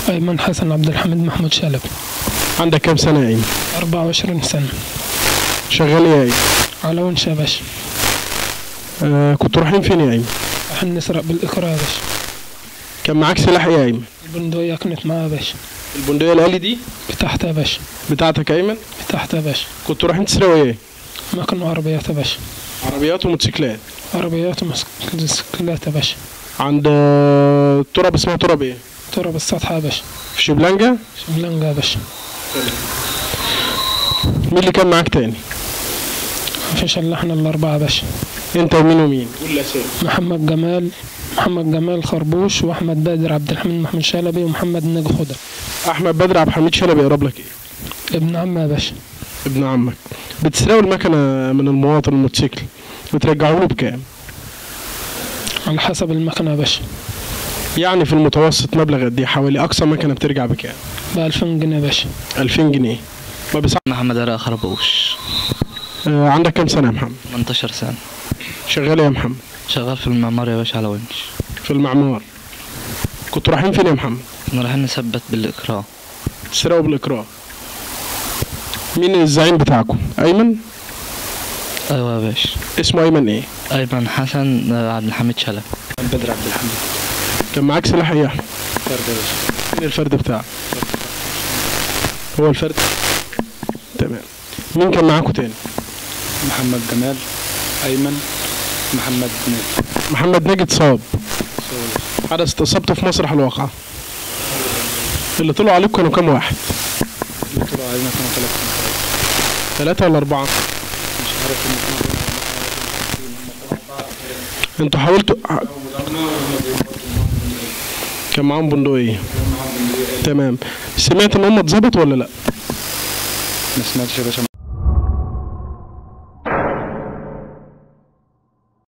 أيمن حسن عبد الحميد محمود شلبي عندك كام سنة يا أيمن 24 سنة شغال إيه يا أيمن على ونش يا باشا آه كنتوا رايحين فين يا أيمن راح نسرق بالإكراه يا باشا كان معاك سلاح إيه يا أيمن البندقية كانت معايا يا باشا البندقية الآلي دي فتحتها يا باشا بتاعتك يا أيمن فتحتها يا باشا كنتوا رايحين تسرقوا إيه ما كانوا عربيات يا باشا عربيات وموتوسيكلات عربيات وموتوسيكلات يا باشا عند آه، تراب اسمها تراب إيه تراب السطح يا باشا في شبلانجا شملنجة يا باشا مين اللي كان معاك تاني مفيش إلا إحنا الأربعة يا باشا أنت ومين ومين قول الأسامي محمد جمال محمد جمال خربوش وأحمد بدر عبد الحميد محمود شلبي ومحمد نجي خضر أحمد بدر عبد الحميد شلبي يقرب لك إيه ابن عمي يا باشا ابن عمك بتسرقوا المكنة من المواطن الموتوسيكل بترجعوا له بكام على حسب المكنة يا باشا يعني في المتوسط مبلغ قد ايه حوالي اقصى مكنه بترجع بكام ب 2000 جنيه يا باشا 2000 جنيه ما بيسع... محمد عراق خربوش آه عندك كام سنه يا محمد 18 سنة شغال إيه يا محمد شغال في المعمار يا باشا على ونش في المعمار كنتوا رايحين فين يا محمد كنا رايحين نثبت بالإكراه تسرقوا بالاكراه مين الزعيم بتاعكم ايمن أيوة يا باشا اسمه ايمن ايه أيمن حسن آه، عبد الحميد شلبي بدر عبد الحميد كان معاك سلاح ايه يا احمد فرد يا باشا مين الفرد بتاعك هو الفرد تمام مين كان معاكم تاني محمد جمال ايمن محمد ناجي محمد ناجي اتصاب حدث اصابته في مسرح الواقعة اللي طلعوا عليكم كانوا كام واحد اللي طلعوا علينا كانوا ثلاثة ثلاثة ولا أربعة مش عارف هم كانوا انتوا حاولتوا كان معاهم بندقية تمام سمعت ان هم اتظبطوا ولا لا ما سمعتش يا باشا